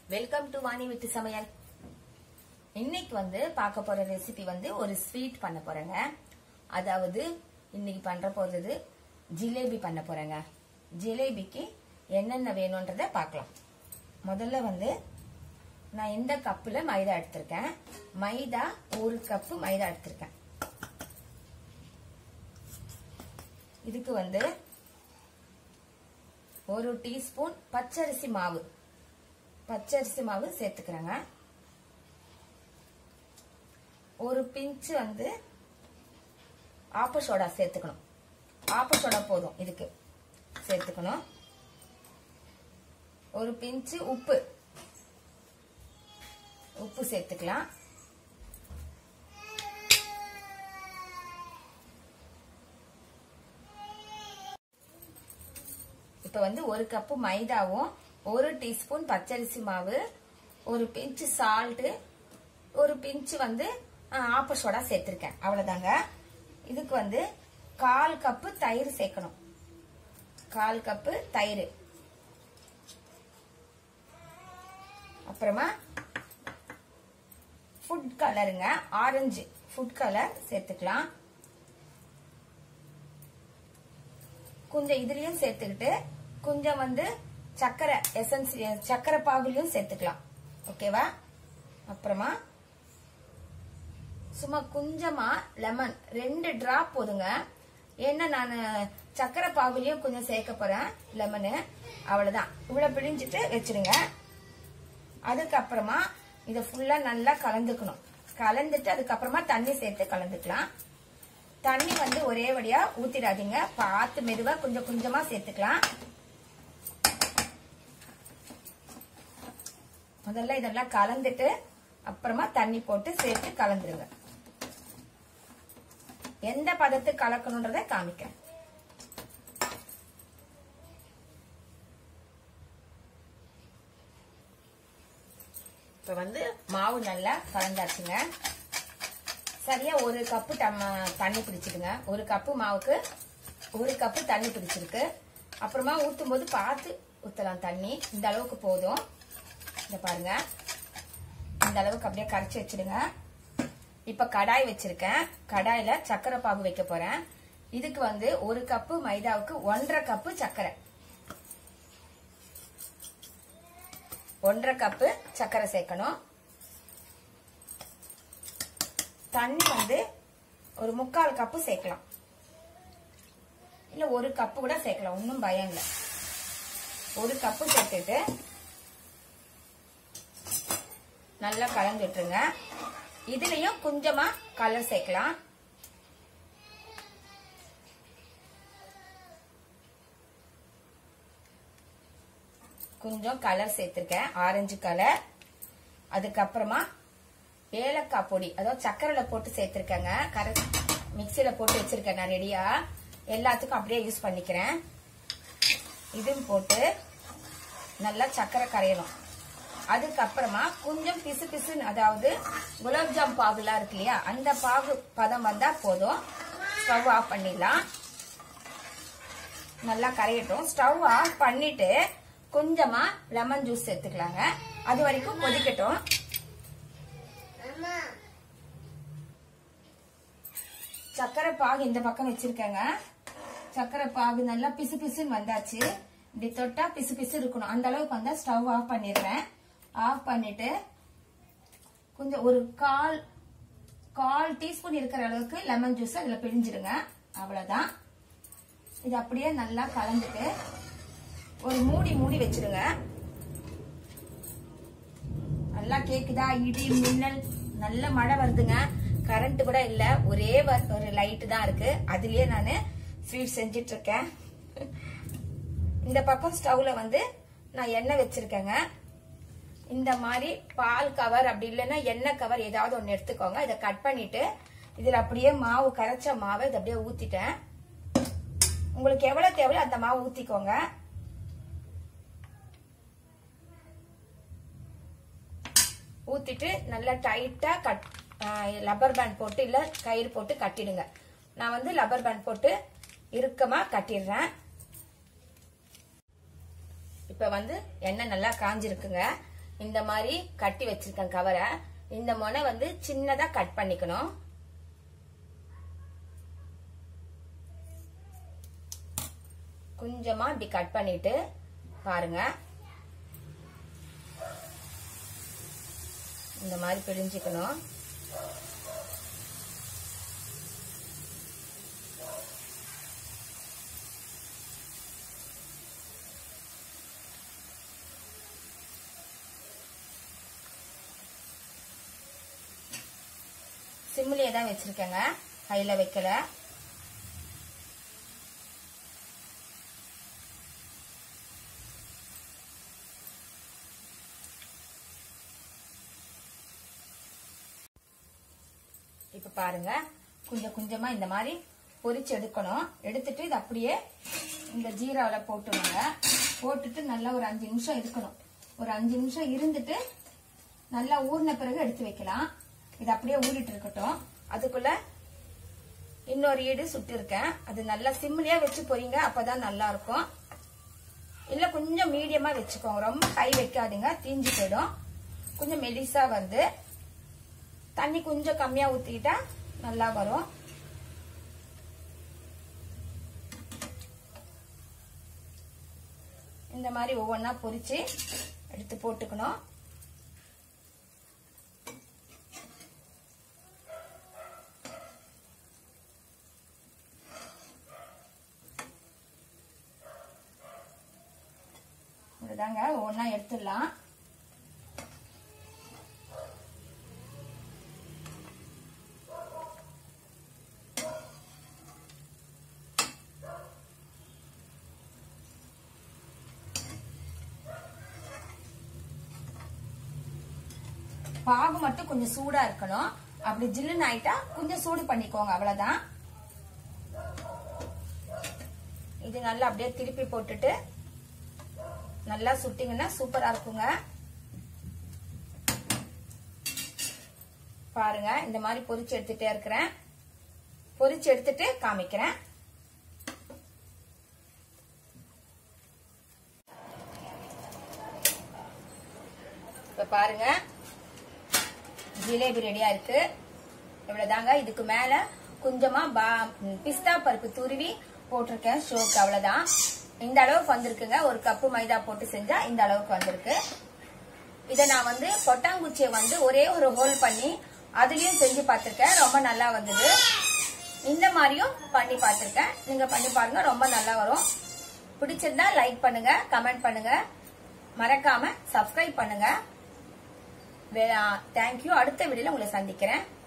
welcome to Vani விட்டு சமையல் இன்னைக்கு வந்து பார்க்க போற ரெசிபி வந்து ஒரு ஸ்வீட் பண்ண போறேங்க அதாவது இன்னைக்கு பண்ற போறது ஜிலேபி பண்ண போறேங்க ஜிலேபிக்கு என்னென்ன வேணும்ன்றத பார்க்கலாம் முதல்ல வந்து நான் இந்த கப்புல மைதா எடுத்திருக்கேன் மைதா ஒரு கப்பு மைதா எடுத்திருக்கேன் இதுக்கு வந்து ஒரு டீஸ்பூன் பச்சரிசி மாவு பச்சரிசி மாவு சேர்த்துக்கிறேங்க ஒரு பிஞ்சு வந்து ஆப்ப சோடா சேர்த்துக்கணும் ஆப்ப சோடா போதும் இதுக்கு சேர்த்துக்கணும் ஒரு பிஞ்சு உப்பு உப்பு சேர்த்துக்கலாம் இப்ப வந்து ஒரு கப்பு மைதாவும் ஒரு டீஸ்பூன் பச்சரிசி மாவு ஒரு பிஞ்சு சால்ட்டு ஒரு பிஞ்சு வந்து ஆப்ப சோடா சேர்த்திருக்கேன் அவ்வளவுதாங்க இதுக்கு வந்து கால் கப்பு தயிர் சேர்க்கணும் கால் கப்பு தயிர் அப்புறமா ஃபுட் கலருங்க ஆரஞ்சு ஃபுட் கலர் சேர்த்துக்கலாம் கொஞ்சம் இதுலயும் சேர்த்துக்கிட்டு கொஞ்சம் வந்து சக்கரை எசன்ஸ் சக்கரை பாகுலையும் சேர்த்துக்கலாம் ஓகேவா அப்புறமா சும்மா கொஞ்சமா லெமன் ரெண்டு டிராப் போதுங்க ஏன்னா நான் சக்கரை பாகுலையும் கொஞ்சம் சேர்க்க போறேன் லெமனு அவ்வளவுதான் இவ்வளவு பிழிஞ்சிட்டு வச்சிருங்க அதுக்கப்புறமா இதை ஃபுல்லா நல்லா கலந்துக்கணும் கலந்துட்டு அதுக்கப்புறமா தண்ணி சேர்த்து கலந்துக்கலாம் தண்ணி வந்து ஒரே வழியா ஊத்திடாதீங்க பார்த்து மெதுவா கொஞ்சம் கொஞ்சமா சேர்த்துக்கலாம் முதல்ல இதெல்லாம் கலந்துட்டு அப்புறமா தண்ணி போட்டு சேர்த்து கலந்துருங்க எந்த பதத்துக்கு கலக்கணுன்றத காமிக்கிறேன் இப்ப வந்து மாவு நல்லா கலந்தாச்சுங்க சரியா ஒரு கப்பு தண்ணி பிடிச்சிடுங்க ஒரு கப்பு மாவுக்கு ஒரு கப்பு தண்ணி பிடிச்சிருக்கு அப்புறமா ஊத்தும் போது பார்த்து ஊத்தலாம் தண்ணி இந்த அளவுக்கு போதும் இந்த பாருங்க இந்த அளவுக்கு அப்படியே கரைச்சி வச்சிடுங்க இப்ப கடாய் வச்சிருக்கேன் கடாயில சக்கரை பாகு வைக்க போறேன் இதுக்கு வந்து ஒரு கப்பு மைதாவுக்கு ஒன்றரை கப்பு சக்கரை ஒன்றரை கப்பு சக்கரை சேர்க்கணும் தண்ணி வந்து ஒரு முக்கால் கப்பு சேர்க்கலாம் இல்ல ஒரு கப்பு கூட சேர்க்கலாம் ஒன்றும் பயம் இல்லை ஒரு கப்பு சேர்த்துட்டு நல்லா கலந்து விட்டுருங்க இதுலயும் கொஞ்சமா கலர் சேர்க்கலாம் கொஞ்சம் கலர் சேர்த்திருக்கேன் ஆரஞ்சு கலர் அதுக்கப்புறமா ஏலக்காய் பொடி அதாவது சக்கரைல போட்டு சேர்த்திருக்கேங்க கர மிக்சியில போட்டு வச்சிருக்கேன் நான் ரெடியா எல்லாத்துக்கும் அப்படியே யூஸ் பண்ணிக்கிறேன் இதுவும் போட்டு நல்லா சக்கரை கரையணும் அதுக்கப்புறமா கொஞ்சம் பிசு பிசுன்னு அதாவது குலாப்ஜாம் பாகுலாம் இருக்கு இல்லையா அந்த பாகு பதம் வந்தா போதும் ஸ்டவ் ஆஃப் பண்ணிடலாம் நல்லா கரையட்டும் ஸ்டவ் ஆஃப் பண்ணிட்டு கொஞ்சமா லெமன் ஜூஸ் சேர்த்துக்கலாங்க அது வரைக்கும் கொதிக்கட்டும் சக்கரை பாகு இந்த பக்கம் வச்சிருக்கேங்க சக்கரை பாகு நல்லா பிசு பிசுன்னு வந்தாச்சு இப்படி தொட்டா பிசு பிசு இருக்கணும் அந்த அளவுக்கு வந்தா ஸ்டவ் ஆஃப் பண்ணிடுறேன் ஆஃப் பண்ணிட்டு கொஞ்சம் ஒரு கால் கால் டீஸ்பூன் இருக்கிற அளவுக்கு லெமன் ஜூஸ் அதுல பிழிஞ்சிடுங்க அவ்வளவுதான் இது அப்படியே நல்லா கலந்துட்டு ஒரு மூடி மூடி வச்சிருங்க நல்லா கேக்குதா இடி மின்னல் நல்ல மழை வருதுங்க கரண்ட் கூட இல்ல ஒரே ஒரு லைட் தான் இருக்கு அதுலயே நானு ஸ்வீட் செஞ்சிட்டு இருக்கேன் இந்த பக்கம் ஸ்டவ்ல வந்து நான் எண்ணெய் வச்சிருக்கேங்க இந்த மாதிரி பால் கவர் அப்படி இல்லைன்னா எண்ணெய் கவர் ஏதாவது ஒன்று எடுத்துக்கோங்க இதை கட் பண்ணிட்டு இதுல அப்படியே மாவு கரைச்ச மாவை இதை அப்படியே ஊத்திட்டேன் உங்களுக்கு எவ்வளவு தேவையோ அந்த மாவு ஊத்திக்கோங்க ஊத்திட்டு நல்லா டைட்டா கட் லப்பர் பேண்ட் போட்டு இல்ல கயிறு போட்டு கட்டிடுங்க நான் வந்து லப்பர் பேண்ட் போட்டு இறுக்கமா கட்டிடுறேன் இப்ப வந்து எண்ணெய் நல்லா காஞ்சிருக்குங்க இந்த மாதிரி கட்டி வச்சிருக்கேன் கவரை இந்த முனை வந்து சின்னதா கட் பண்ணிக்கணும் கொஞ்சமா இப்படி கட் பண்ணிட்டு பாருங்க இந்த மாதிரி பிழிஞ்சுக்கணும் சிம்மிலே தான் வச்சிருக்கேங்க கையில வைக்கல இப்ப பாருங்க கொஞ்சம் கொஞ்சமா இந்த மாதிரி பொரிச்சு எடுக்கணும் எடுத்துட்டு இது அப்படியே இந்த ஜீராவில போட்டுருங்க போட்டுட்டு நல்லா ஒரு அஞ்சு நிமிஷம் இருக்கணும் ஒரு அஞ்சு நிமிஷம் இருந்துட்டு நல்லா ஊறின பிறகு எடுத்து வைக்கலாம் இது அப்படியே ஊறிட்டு இருக்கட்டும் அதுக்குள்ள இன்னொரு ஈடு சுட்டு இருக்கேன் அது நல்லா சிம்லயே வச்சு பொரிங்க அப்பதான் நல்லா இருக்கும் இல்ல கொஞ்சம் மீடியமா வச்சுக்கோங்க ரொம்ப கை வைக்காதீங்க தீஞ்சு போயிடும் கொஞ்சம் மெலிசா வருது தண்ணி கொஞ்சம் கம்மியா ஊத்திக்கிட்டா நல்லா வரும் இந்த மாதிரி ஒவ்வொன்றா பொரிச்சு எடுத்து போட்டுக்கணும் இதுதாங்க ஒவ்வொன்றா எடுத்துடலாம் பாகு மட்டும் கொஞ்சம் சூடா இருக்கணும் அப்படி ஜில்லுன்னு ஆயிட்டா கொஞ்சம் சூடு பண்ணிக்கோங்க அவ்வளவுதான் இது நல்லா அப்படியே திருப்பி போட்டுட்டு நல்லா சுட்டிங்கன்னா சூப்பரா இருக்குங்க பாருங்க இந்த மாதிரி பொரிச்சு எடுத்துட்டே இருக்கிறேன் பொரிச்சு எடுத்துட்டு காமிக்கிறேன் இப்ப பாருங்க ஜிலேபி ரெடியா இருக்கு இவ்வளவுதாங்க இதுக்கு மேல கொஞ்சமா பா- பிஸ்தா பருப்பு துருவி போட்டிருக்கேன் ஷோக்கு அவ்வளவுதான் இந்த அளவுக்கு வந்திருக்குங்க ஒரு கப்பு மைதா போட்டு செஞ்சா இந்த அளவுக்கு வந்திருக்கு இதை நான் வந்து கொட்டாங்குச்சியை வந்து ஒரே ஒரு ஹோல் பண்ணி அதுலயும் செஞ்சு பார்த்திருக்கேன் ரொம்ப நல்லா வந்தது இந்த மாதிரியும் பண்ணி பார்த்திருக்கேன் நீங்க பண்ணி பாருங்க ரொம்ப நல்லா வரும் பிடிச்சிருந்தா லைக் பண்ணுங்க கமெண்ட் பண்ணுங்க மறக்காம சப்ஸ்கிரைப் பண்ணுங்க தேங்க்யூ அடுத்த வீடியோல உங்களை சந்திக்கிறேன்